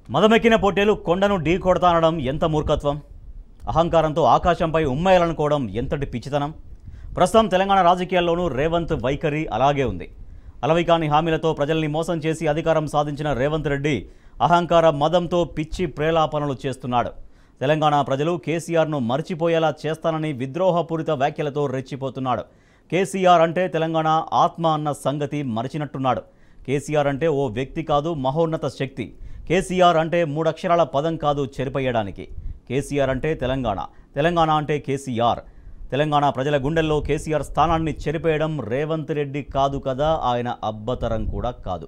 మదమెక్కిన పొట్టేలు కొండను ఢీ కొడతానడం ఎంత మూర్ఖత్వం అహంకారంతో ఆకాశంపై ఉమ్మేయాలనుకోవడం ఎంతటి పిచ్చితనం ప్రస్తుతం తెలంగాణ రాజకీయాల్లోనూ రేవంత్ వైఖరి అలాగే ఉంది అలవికాని హామీలతో ప్రజల్ని మోసం చేసి అధికారం సాధించిన రేవంత్ రెడ్డి అహంకార మదంతో పిచ్చి ప్రేలాపనలు చేస్తున్నాడు తెలంగాణ ప్రజలు కేసీఆర్ను మర్చిపోయేలా చేస్తానని విద్రోహపూరిత వ్యాఖ్యలతో రెచ్చిపోతున్నాడు కేసీఆర్ అంటే తెలంగాణ ఆత్మ అన్న సంగతి మరిచినట్టున్నాడు కేసీఆర్ అంటే ఓ వ్యక్తి కాదు మహోన్నత శక్తి కేసీఆర్ అంటే మూడక్షరాల పదం కాదు చెరిపేయడానికి కేసీఆర్ అంటే తెలంగాణ తెలంగాణ అంటే కేసీఆర్ తెలంగాణ ప్రజల గుండెల్లో కేసీఆర్ స్థానాన్ని చెరిపేయడం రేవంత్ రెడ్డి కాదు కదా ఆయన అబ్బతరం కూడా కాదు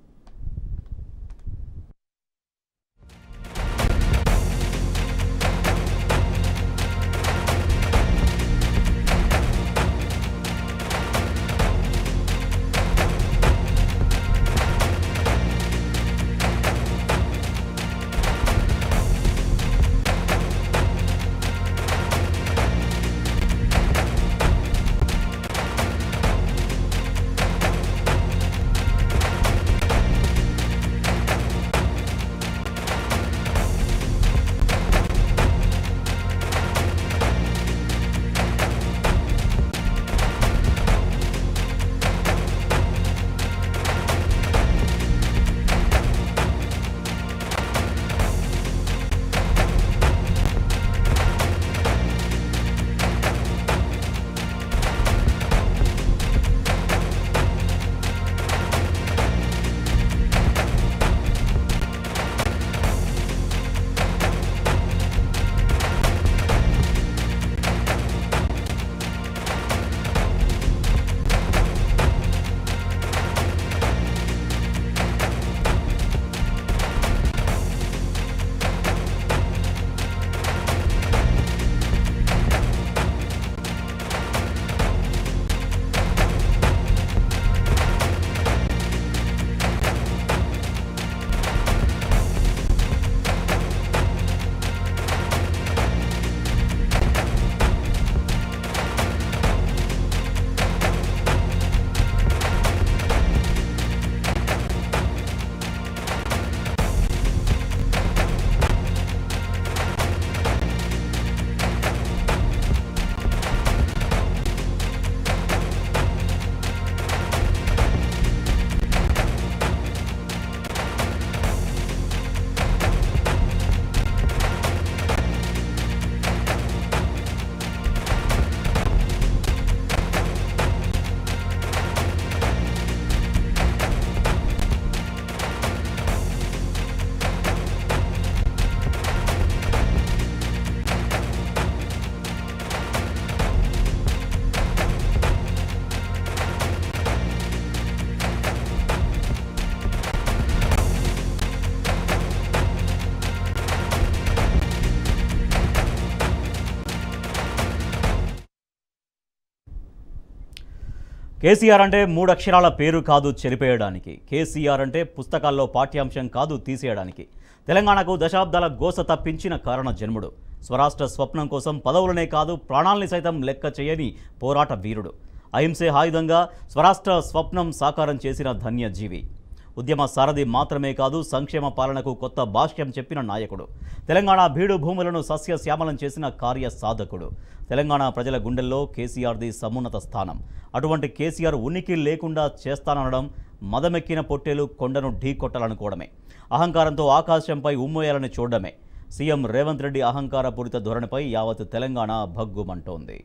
కేసీఆర్ అంటే మూడు అక్షరాల పేరు కాదు చెరిపేయడానికి కేసీఆర్ అంటే పుస్తకాల్లో పాఠ్యాంశం కాదు తీసేయడానికి తెలంగాణకు దశాబ్దాల గోస తప్పించిన కారణ జన్ముడు స్వరాష్ట్ర స్వప్నం కోసం పదవులనే కాదు ప్రాణాల్ని సైతం లెక్క చేయని పోరాట వీరుడు అహింసే ఆయుధంగా స్వరాష్ట్ర స్వప్నం సాకారం చేసిన ధన్యజీవి ఉద్యమ సారథి మాత్రమే కాదు సంక్షేమ పాలనకు కొత్త భాష్యం చెప్పిన నాయకుడు తెలంగాణ బీడు భూములను సస్యశ్యామలం చేసిన కార్య సాధకుడు తెలంగాణ ప్రజల గుండెల్లో కేసీఆర్ది సమున్నత స్థానం అటువంటి కేసీఆర్ ఉనికి లేకుండా చేస్తాననడం మదమెక్కిన పొట్టేలు కొండను ఢీకొట్టాలనుకోవడమే అహంకారంతో ఆకాశంపై ఉమ్మేయాలని చూడడమే సీఎం రేవంత్ రెడ్డి అహంకారపూరిత ధోరణిపై యావత్ తెలంగాణ భగ్గుమంటోంది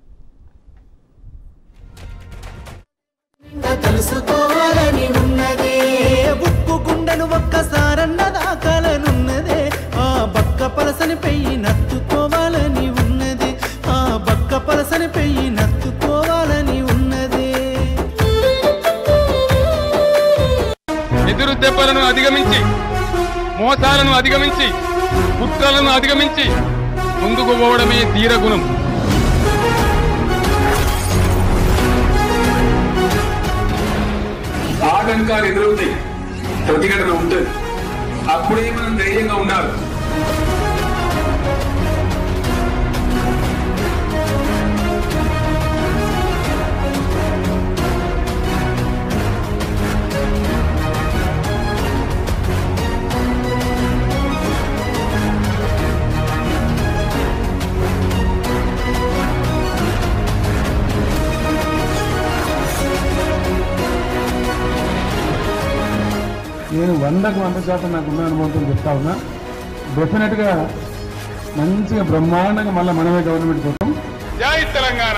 తెలుసుకోవాలని ఉన్నదే ఉప్పు గుండెను ఒక్కసారన్న దాకాలనున్నదే ఆ బక్క పలసని పెయ్యి నత్తుకోవాలని ఉన్నది ఆ బక్క పలసని పెయ్యి నత్తుకోవాలని ఉన్నదే ఎదురు దెబ్బలను అధిగమించి మోసాలను అధిగమించి కుట్రలను అధిగమించి ముందుకు పోవడమే ధీరగుణం ఆటంకాలు ఎదురవుతాయి ప్రతిఘటన ఉంటుంది అప్పుడే మనం ధైర్యంగా ఉండాలి వందకు వంద శాతం నాకు ఉన్న అనుభవంతో చెప్తా ఉన్నా డెఫినెట్గా మంచిగా బ్రహ్మాండంగా మళ్ళీ మనమే గవర్నమెంట్ పోతాం జై తెలంగాణ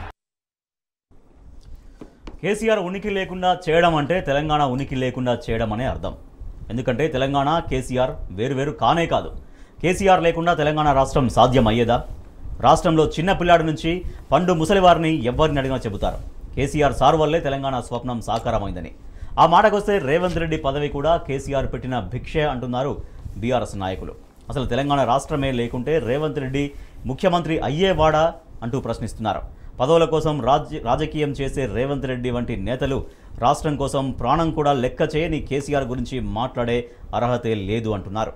కేసీఆర్ ఉనికి లేకుండా చేయడం అంటే తెలంగాణ ఉనికి లేకుండా చేయడం అనే అర్థం ఎందుకంటే తెలంగాణ కేసీఆర్ వేరువేరు కానే కాదు కేసీఆర్ లేకుండా తెలంగాణ రాష్ట్రం సాధ్యం అయ్యేదా రాష్ట్రంలో చిన్న పిల్లాడి నుంచి పండు ముసలివారిని ఎవరిని అడిగినా చెబుతారు కేసీఆర్ సార్ వల్లే తెలంగాణ స్వప్నం సాకారమైందని ఆ మాటకొస్తే రేవంత్ రెడ్డి పదవి కూడా కేసీఆర్ పెట్టిన భిక్షే అంటున్నారు బీఆర్ఎస్ నాయకులు అసలు తెలంగాణ రాష్ట్రమే లేకుంటే రేవంత్ రెడ్డి ముఖ్యమంత్రి అయ్యేవాడా అంటూ ప్రశ్నిస్తున్నారు పదవుల కోసం రాజ్య రాజకీయం చేసే రేవంత్ రెడ్డి వంటి నేతలు రాష్ట్రం కోసం ప్రాణం కూడా లెక్క చేయని కేసీఆర్ గురించి మాట్లాడే అర్హతే లేదు అంటున్నారు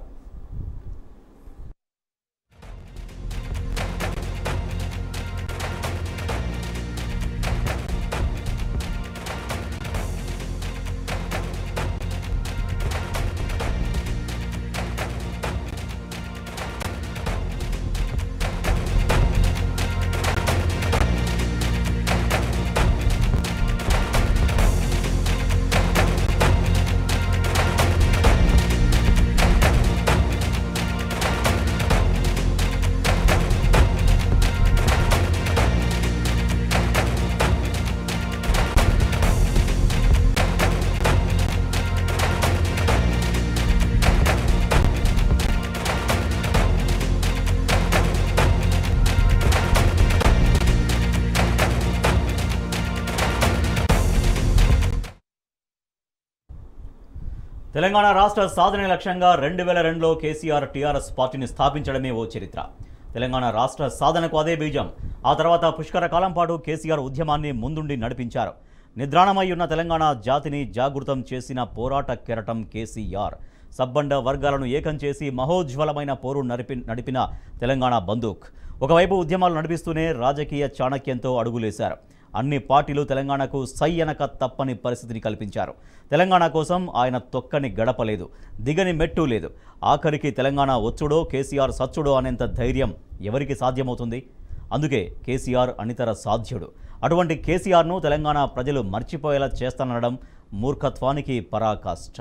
తెలంగాణ రాష్ట్ర సాధన లక్ష్యంగా రెండు వేల రెండులో కేసీఆర్ టీఆర్ఎస్ పార్టీని స్థాపించడమే ఓ చరిత్ర తెలంగాణ రాష్ట్ర సాధనకు అదే బీజం ఆ తర్వాత పుష్కర కాలం పాటు కేసీఆర్ ఉద్యమాన్ని ముందుండి నడిపించారు నిద్రాణమై ఉన్న తెలంగాణ జాతిని జాగృతం చేసిన పోరాట కెరటం కేసీఆర్ సబ్బండ వర్గాలను ఏకం చేసి మహోజ్వలమైన పోరు నడిపి నడిపిన తెలంగాణ బందూక్ ఒకవైపు ఉద్యమాలు నడిపిస్తూనే రాజకీయ చాణక్యంతో అడుగులేశారు అన్ని పార్టీలు తెలంగాణకు సై అనక తప్పని పరిస్థితిని కల్పించారు తెలంగాణ కోసం ఆయన తొక్కని గడపలేదు దిగని మెట్టు లేదు ఆఖరికి తెలంగాణ వచ్చుడో కేసీఆర్ సచ్చుడో అనేంత ధైర్యం ఎవరికి సాధ్యమవుతుంది అందుకే కేసీఆర్ అనితర సాధ్యుడు అటువంటి కేసీఆర్ను తెలంగాణ ప్రజలు మర్చిపోయేలా చేస్తానడం మూర్ఖత్వానికి పరాకాష్ట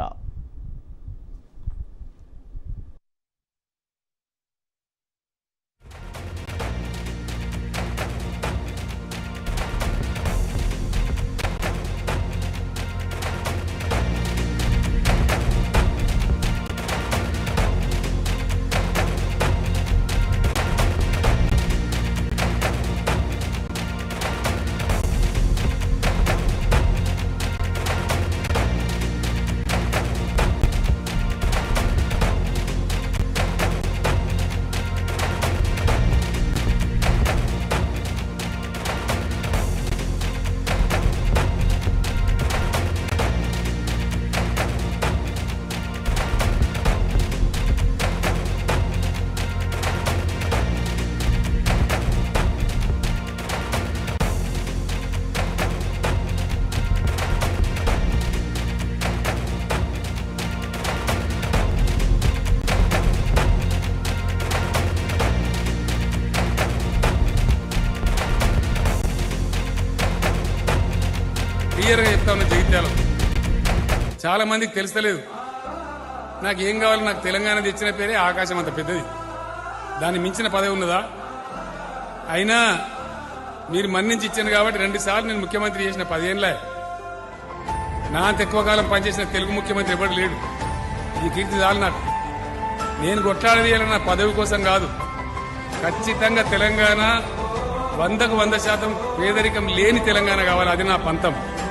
క్లియర్గా చెప్తా ఉన్నా జగిత్యాల చాలా మందికి తెలుస్తలేదు నాకు ఏం కావాలి నాకు తెలంగాణ తెచ్చిన పేరే ఆకాశం అంత పెద్దది దాన్ని మించిన పదవి ఉన్నదా అయినా మీరు మన్నించి ఇచ్చాను కాబట్టి రెండు సార్లు నేను ముఖ్యమంత్రి చేసిన పదేళ్ళే నా అంత ఎక్కువ కాలం పనిచేసిన తెలుగు ముఖ్యమంత్రి ఎవరు లేడు ఈ కీర్తి చాలు నాకు నేను కొట్లాడేది ఇలా నా పదవి కోసం కాదు ఖచ్చితంగా తెలంగాణ వందకు వంద శాతం పేదరికం లేని తెలంగాణ కావాలి అది నా పంతం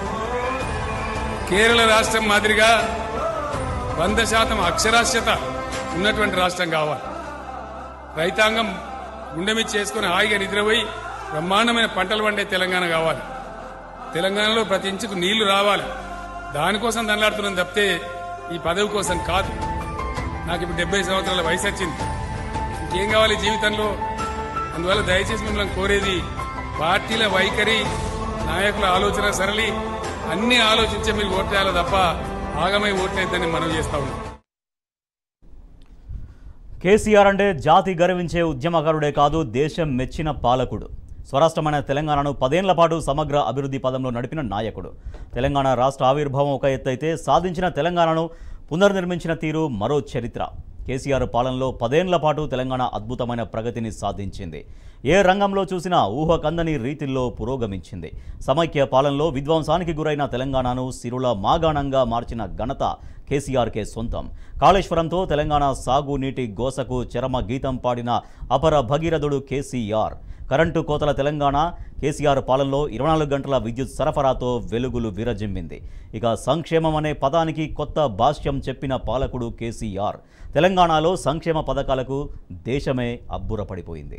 కేరళ రాష్ట్రం మాదిరిగా వంద శాతం అక్షరాస్యత ఉన్నటువంటి రాష్ట్రం కావాలి రైతాంగం గుండె మీద చేసుకుని హాయిగా నిద్రపోయి బ్రహ్మాండమైన పంటలు పండే తెలంగాణ కావాలి తెలంగాణలో ప్రతి ఇంచుకు నీళ్లు రావాలి దానికోసం దండలాడుతున్నాం తప్పితే ఈ పదవి కోసం కాదు నాకు ఇప్పుడు డెబ్బై సంవత్సరాల వయసు వచ్చింది ఇంకేం కావాలి జీవితంలో అందువల్ల దయచేసి మిమ్మల్ని కోరేది పార్టీల వైఖరి నాయకుల ఆలోచన సరళి అన్ని ఆలోచించే మీరు ఓట్లేయాలి తప్ప ఆగమై ఓట్లేద్దని మనం చేస్తా ఉన్నాం కేసీఆర్ అంటే జాతి గర్వించే ఉద్యమకారుడే కాదు దేశం మెచ్చిన పాలకుడు స్వరాష్ట్రమైన తెలంగాణను పదేళ్ల పాటు సమగ్ర అభివృద్ధి పదంలో నడిపిన నాయకుడు తెలంగాణ రాష్ట్ర ఆవిర్భావం ఒక ఎత్తైతే సాధించిన తెలంగాణను పునర్నిర్మించిన తీరు మరో చరిత్ర కేసీఆర్ పాలనలో పదేళ్ల పాటు తెలంగాణ అద్భుతమైన ప్రగతిని సాధించింది ఏ రంగంలో చూసినా ఊహకందని రీతిల్లో పురోగమించింది సమైక్య పాలనలో విధ్వంసానికి గురైన తెలంగాణను సిరుల మాగాణంగా మార్చిన ఘనత కేసీఆర్కే సొంతం కాళేశ్వరంతో తెలంగాణ సాగునీటి గోసకు చరమ గీతం పాడిన అపర భగీరథుడు కేసీఆర్ కరెంటు కోతల తెలంగాణ కేసీఆర్ పాలనలో ఇరవై నాలుగు గంటల విద్యుత్ సరఫరాతో వెలుగులు విరజిమ్మింది ఇక సంక్షేమం అనే పదానికి కొత్త భాష్యం చెప్పిన పాలకుడు కేసీఆర్ తెలంగాణలో సంక్షేమ పథకాలకు దేశమే అబ్బురపడిపోయింది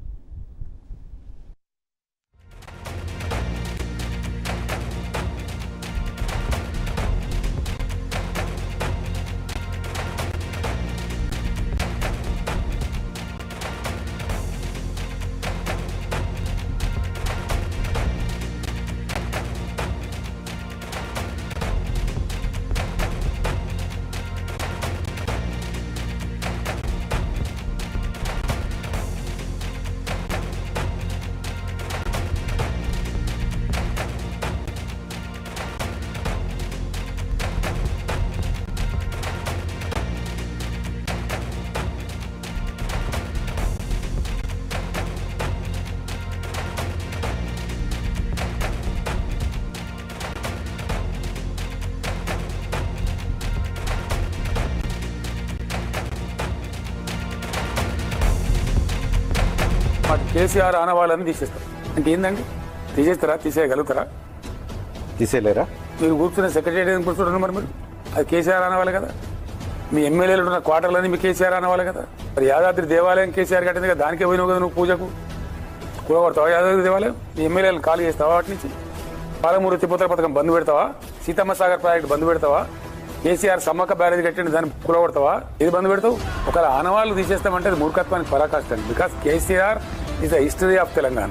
మాకు కేసీఆర్ ఆనవాళ్ళని తీసేస్తారు అంటే ఏందండి తీసేస్తారా తీసేయగలుగుతారా తీసేయలేరా మీరు కూర్చున్న సెక్రటరీ కూర్చుంటున్నారు మరి మీరు అది కేసీఆర్ అనవాలి కదా మీ ఎమ్మెల్యేలు ఉన్న క్వార్టర్లని మీ కేసీఆర్ అనవాలి కదా మరి యాదాద్రి దేవాలయం కేసీఆర్ కట్టింది కదా దానికే పోయినావు కదా నువ్వు పూజకు కూడగొడతావా యాదాద్రి దేవాలయం మీ ఎమ్మెల్యేలు ఖాళీ చేస్తావా వాటి నుంచి పాలమూరు తిప్పుతల పథకం బంద్ పెడతావా సీతమ్మ సాగర్ ప్రాజెక్ట్ బంద్ పెడతావా కేసీఆర్ సమ్మక్క బ్యారేజ్ కట్టిండి దాన్ని కూడగొడతావా ఇది బంద్ పెడతావు ఒకవేళ ఆనవాళ్ళు తీసేస్తామంటే అది మూర్ఖత్వానికి పరాకాష్ట because KCR is the history of Telangana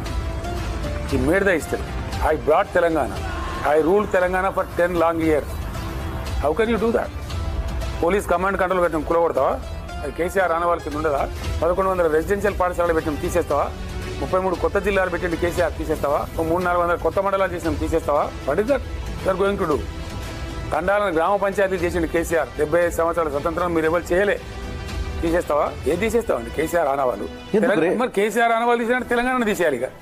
he made the history I brought Telangana I rule Telangana for ten long years how can you do that police command control పెట్టిన కులగొడతావా అది కేసీఆర్ ఆనవాళ్ళ కింద ఉండదా పదకొండు వందల రెసిడెన్షియల్ పాఠశాలలు పెట్టిన తీసేస్తావా ముప్పై మూడు కొత్త జిల్లాలు పెట్టిండి కేసీఆర్ తీసేస్తావా ఓ మూడు నాలుగు వందల కొత్త మండలాలు చేసిన తీసేస్తావా what is that you're going to do తండాలను గ్రామ పంచాయతీలు చేసిండు కేసీఆర్ డెబ్బై ఐదు సంవత్సరాల స్వతంత్రం మీరు ఎవరు చేయలే తీసేస్తావా ఏం తీసేస్తావా అండి కేసీఆర్ ఆనవాళ్ళు ఎందుకు రే? తెలంగాణ- మరి కేసీఆర్ ఆనవాళ్ళు తీసినట్టు తెలంగాణ తీసేయాలి ఇక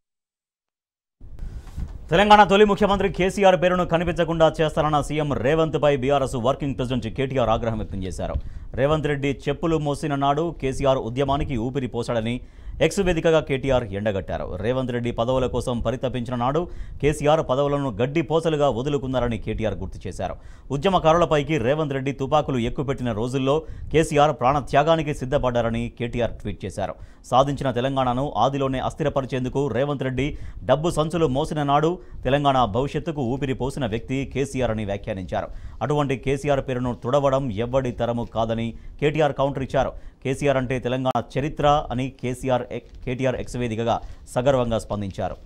తెలంగాణ తొలి ముఖ్యమంత్రి కేసీఆర్ పేరును కనిపించకుండా చేస్తారన్న సీఎం రేవంత్ పై బీఆర్ఎస్ వర్కింగ్ ప్రెసిడెంట్ కేటీఆర్ ఆగ్రహం వ్యక్తం చేశారు రేవంత్ రెడ్డి చెప్పులు మోసిన నాడు కేసీఆర్ ఉద్యమానికి ఊపిరి పోశాడని ఎక్స్ వేదికగా కేటీఆర్ ఎండగట్టారు రేవంత్ రెడ్డి పదవుల కోసం పరితపించిన నాడు కేసీఆర్ పదవులను గడ్డి పోసలుగా వదులుకున్నారని కేటీఆర్ గుర్తు చేశారు ఉద్యమకారులపైకి రేవంత్ రెడ్డి తుపాకులు ఎక్కుపెట్టిన రోజుల్లో కేసీఆర్ ప్రాణత్యాగానికి సిద్ధపడ్డారని కేటీఆర్ ట్వీట్ చేశారు సాధించిన తెలంగాణను ఆదిలోనే అస్థిరపరిచేందుకు రేవంత్ రెడ్డి డబ్బు సంచులు మోసిన నాడు తెలంగాణ భవిష్యత్తుకు ఊపిరి పోసిన వ్యక్తి కేసీఆర్ అని వ్యాఖ్యానించారు అటువంటి కేసీఆర్ పేరును తుడవడం ఎవ్వడి తరము కాదని కేటీఆర్ కౌంటర్ ఇచ్చారు కేసీఆర్ అంటే తెలంగాణ చరిత్ర అని కేసీఆర్ ఎక్- కేటీఆర్ ఎక్స్ వేదికగా సగర్వంగా స్పందించారు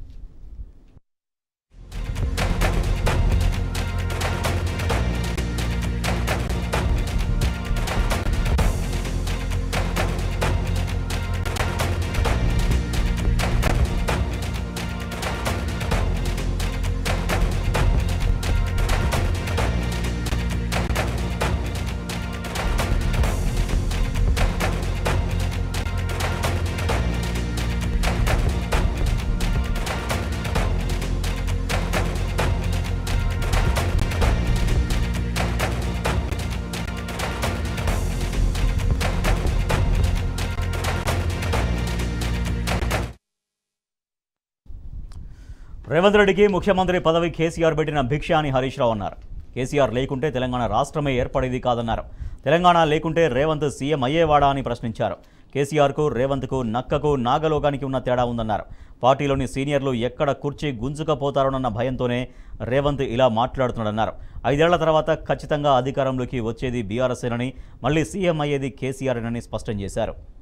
రేవంత్ రెడ్డికి ముఖ్యమంత్రి పదవి కేసీఆర్ పెట్టిన భిక్ష అని హరీష్ రావు అన్నారు కేసీఆర్ లేకుంటే తెలంగాణ రాష్ట్రమే ఏర్పడేది కాదన్నారు తెలంగాణ లేకుంటే రేవంత్ సీఎం అయ్యేవాడా అని ప్రశ్నించారు కేసీఆర్కు రేవంత్కు నక్కకు నాగలోకానికి ఉన్న తేడా ఉందన్నారు పార్టీలోని సీనియర్లు ఎక్కడ కుర్చీ గుంజుకపోతారోనన్న భయంతోనే రేవంత్ ఇలా మాట్లాడుతున్నాడన్నారు ఐదేళ్ల తర్వాత ఖచ్చితంగా అధికారంలోకి వచ్చేది బీఆర్ఎస్ఏనని మళ్ళీ సీఎం అయ్యేది కేసీఆర్నని స్పష్టం చేశారు